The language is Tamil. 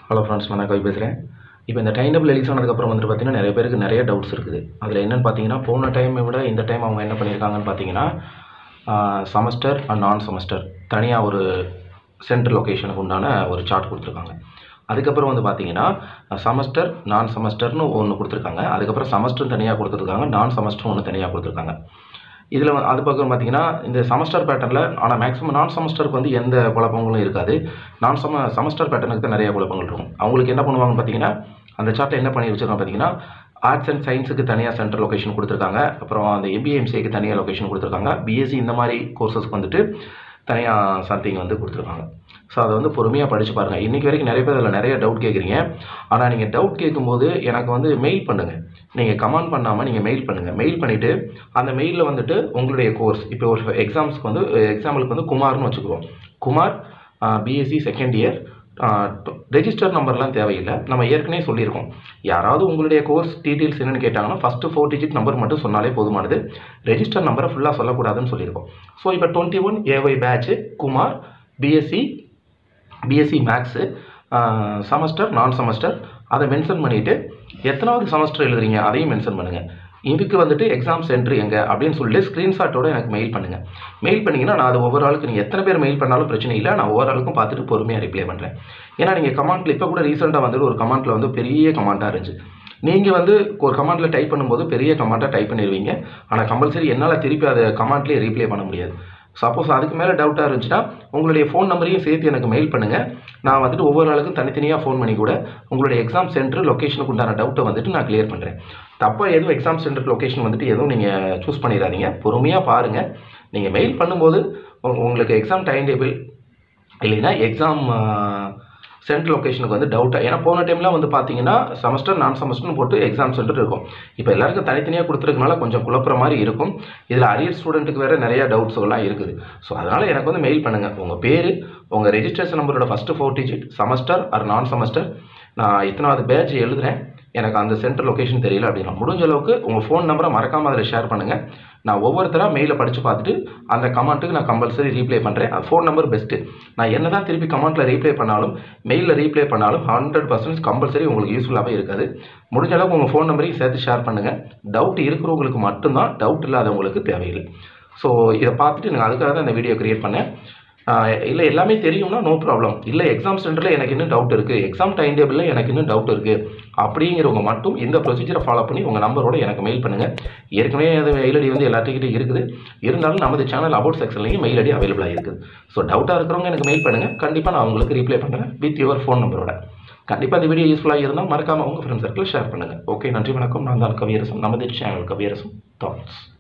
ஹலோ ஃப்ரெண்ட்ஸ் நான் கவி பேசுகிறேன் இப்போ இந்த டைம் டேபிள் ரிலீஸ் ஆனதுக்கப்புறம் வந்துட்டு பார்த்தீங்கன்னா நிறைய பேருக்கு நிறைய டவுட்ஸ் இருக்குது அதில் என்னென்னு பார்த்தீங்கன்னா போன டைமை விட இந்த டைம் அவங்க என்ன பண்ணியிருக்காங்கன்னு பார்த்தீங்கன்னா செமஸ்டர் அண்ட் நான் செமஸ்டர் தனியாக ஒரு சென்ட்ரல் லொக்கேஷனுக்கு உண்டான ஒரு சார்ட் கொடுத்துருக்காங்க அதுக்கப்புறம் வந்து பார்த்தீங்கன்னா செமஸ்டர் நான் செமஸ்டர்னு ஒன்று கொடுத்துருக்காங்க அதுக்கப்புறம் செமஸ்டர் தனியாக கொடுத்துருக்காங்க நான் செமஸ்டர் ஒன்று தனியாக கொடுத்துருக்காங்க இதில் அது பக்கம் பார்த்தீங்கன்னா இந்த செமஸ்டர் பேட்டர்னில் ஆனால் மேக்ஸிமம் நான் செமஸ்டருக்கு வந்து எந்த குழப்பங்களும் இருக்காது நான் செம செமஸ்டர் பேட்டர்னுக்கு தான் நிறைய குழப்பங்கள் இருக்கும் அவங்களுக்கு என்ன பண்ணுவாங்கன்னு பார்த்தீங்கன்னா அந்த சார்ட்டை என்ன பண்ணி வச்சிருக்காங்க பார்த்தீங்கன்னா ஆர்ட்ஸ் அண்ட் சயின்ஸுக்கு தனியாக சென்ட்ரல் லொகேஷன் கொடுத்துருக்காங்க அப்புறம் அந்த எம்பிஎம்சிக்கு தனியாக லொகேஷன் கொடுத்துருக்காங்க பிஎஸ்சி இந்த மாதிரி கோர்சஸ்க்கு வந்துட்டு தனியாக சம்திங் வந்து கொடுத்துருக்காங்க ஸோ அதை வந்து பொறுமையாக படித்து பாருங்கள் இன்றைக்கி வரைக்கும் நிறைய பேர் அதில் நிறைய டவுட் கேட்குறீங்க ஆனால் நீங்கள் டவுட் கேட்கும்போது எனக்கு வந்து மெயில் பண்ணுங்கள் நீங்கள் கமெண்ட் பண்ணாமல் நீங்கள் மெயில் பண்ணுங்கள் மெயில் பண்ணிவிட்டு அந்த மெயிலில் வந்துட்டு உங்களுடைய கோர்ஸ் இப்போ ஒரு எக்ஸாம்ஸ்க்கு வந்து எக்ஸாம்பிளுக்கு வந்து குமார்னு வச்சுக்குவோம் Kumar BSc second year register நம்பர்லாம் தேவையில்லை நம்ம ஏற்கனவே சொல்லியிருக்கோம் யாராவது உங்களுடைய கோர்ஸ் டீட்டெயில்ஸ் என்னென்னு கேட்டாங்கன்னா ஃபஸ்ட்டு ஃபோர் டிஜிட் நம்பர் மட்டும் சொன்னாலே போதுமானது ரெஜிஸ்டர் நம்பரை ஃபுல்லாக சொல்லக்கூடாதுன்னு சொல்லியிருக்கோம் ஸோ இப்போ twenty one AY batch Kumar BSc BSc maths semester நான் செமஸ்டர் அதை மென்ஷன் பண்ணிவிட்டு எத்தனாவது செமஸ்டர் எழுதுறீங்க அதையும் மென்ஷன் பண்ணுங்கள் இதுக்கு வந்துட்டு எக்ஸாம் சென்டர் எங்கே அப்படின்னு சொல்லிட்டு ஸ்க்ரீன்ஷாட்டோட எனக்கு மெயில் பண்ணுங்கள் மெயில் பண்ணிங்கன்னா நான் அது ஒவ்வொரு ஆளுக்கு நீங்கள் எத்தனை பேர் மெயில் பண்ணாலும் பிரச்சனை இல்லை நான் ஒவ்வொரு ஆளுக்கும் பார்த்துட்டு பொறுமையாக ரிப்ளை பண்ணுறேன் ஏன்னா நீங்கள் கமெண்ட்டில் இப்போ கூட ரீசெண்டாக வந்துட்டு ஒரு கமெண்ட்டில் வந்து பெரிய கமெண்ட்டாக இருந்துச்சு நீங்கள் வந்து ஒரு கமெண்ட்டில் டைப் பண்ணும்போது பெரிய கமெண்ட்டாக டைப் பண்ணிடுவீங்க ஆனால் கம்பல்சரி என்னால் திருப்பி அதை கமெண்ட்லேயே ரீப்ளை பண்ண முடியாது சப்போஸ் அதுக்கு மேலே டவுட்டாக இருந்துச்சுன்னா உங்களுடைய ஃபோன் நம்பரையும் சேர்த்து எனக்கு மெயில் பண்ணுங்கள் நான் வந்துட்டு ஒவ்வொரு ஆளுக்கும் தனித்தனியாக ஃபோன் பண்ணி கூட உங்களுடைய எக்ஸாம் சென்டர் லொக்கேஷனுக்கு உண்டான டவுட்டை வந்துட்டு நான் கிளியர் பண்ணுறேன் தப்பாக எதுவும் எக்ஸாம் சென்டர் லொக்கேஷன் வந்துட்டு எதுவும் நீங்கள் சூஸ் பண்ணிடாதீங்க பொறுமையாக பாருங்கள் நீங்கள் மெயில் பண்ணும்போது உங்களுக்கு எக்ஸாம் டைம் டேபிள் இல்லைன்னா எக்ஸாம் சென்ட்ரல் லொக்கேஷனுக்கு வந்து டவுட்டாக ஏன்னா போன டைம்லாம் வந்து பார்த்தீங்கன்னா செமஸ்டர் நான் செமஸ்டர்னு போட்டு எக்ஸாம் சென்டர் இருக்கும் இப்போ எல்லாருக்கும் தனித்தனியாக கொடுத்துருக்கனால கொஞ்சம் குழப்புற மாதிரி இருக்கும் இதில் அரியர் ஸ்டூடெண்ட்டுக்கு வேறு நிறைய டவுட்ஸ்லாம் இருக்குது ஸோ அதனால் எனக்கு வந்து மெயில் பண்ணுங்கள் உங்கள் பேர் உங்கள் ரெஜிஸ்ட்ரேஷன் நம்பரோட first four digit semester or நான் செமஸ்டர் நான் இத்தனாவது பேட்ச் எழுதுகிறேன் எனக்கு அந்த சென்டர் லொக்கேஷன் தெரியல அப்படின்னா முடிஞ்ச அளவுக்கு உங்கள் ஃபோன் நம்பரை மறக்காமல் அதில் ஷேர் பண்ணுங்கள் நான் ஒவ்வொருத்தராக மெயிலை படித்து பார்த்துட்டு அந்த கமெண்ட்டுக்கு நான் கம்பல்சரி ரீப்ளை பண்ணுறேன் அது ஃபோன் நம்பர் பெஸ்ட்டு நான் என்ன தான் திருப்பி கமெண்ட்டில் ரீப்ளை பண்ணாலும் மெயிலில் ரீப்ளை பண்ணாலும் ஹண்ட்ரட் பர்சன்ட் கம்பல்சரி உங்களுக்கு யூஸ்ஃபுல்லாகவே இருக்காது முடிஞ்ச அளவுக்கு உங்கள் ஃபோன் நம்பரையும் சேர்த்து ஷேர் பண்ணுங்கள் டவுட் இருக்கிறவங்களுக்கு மட்டும்தான் டவுட் இல்லாதவங்களுக்கு தேவையில்லை ஸோ இதை பார்த்துட்டு நான் அதுக்காக தான் இந்த வீடியோ க்ரியேட் பண்ணேன் இல்லை எல்லாமே தெரியும்னா நோ ப்ராப்ளம் இல்லை எக்ஸாம் சென்டரில் எனக்கு இன்னும் டவுட் இருக்குது எக்ஸாம் டைம் டேபிளில் எனக்கு இன்னும் டவுட் இருக்குது அப்படிங்கிறவங்க மட்டும் இந்த ப்ரொசீஜரை ஃபாலோ பண்ணி உங்கள் நம்பரோட எனக்கு மெயில் பண்ணுங்கள் ஏற்கனவே அது மெயில் ஐடி வந்து எல்லாத்துக்கிட்டே இருக்குது இருந்தாலும் நமது சேனல் அபவுட் செக்ஷன்லேயும் மெயில் ஐடி அவைலபிளாக இருக்குது ஸோ டவுட்டாக இருக்கிறவங்க எனக்கு மெயில் பண்ணுங்கள் கண்டிப்பாக நான் உங்களுக்கு ரீப்ளை பண்ணுறேன் வித் யுவர் ஃபோன் நம்பரோட கண்டிப்பாக இந்த வீடியோ யூஸ்ஃபுல்லாக இருந்தால் மறக்காமல் உங்கள் ஃப்ரெண்ட்ஸ் சர்க்கிள் ஷேர் பண்ணுங்கள் ஓகே நன்றி வணக்கம் நான் தான் கவியரசம் நமது சேனல் கவியரசம் தாட்ஸ்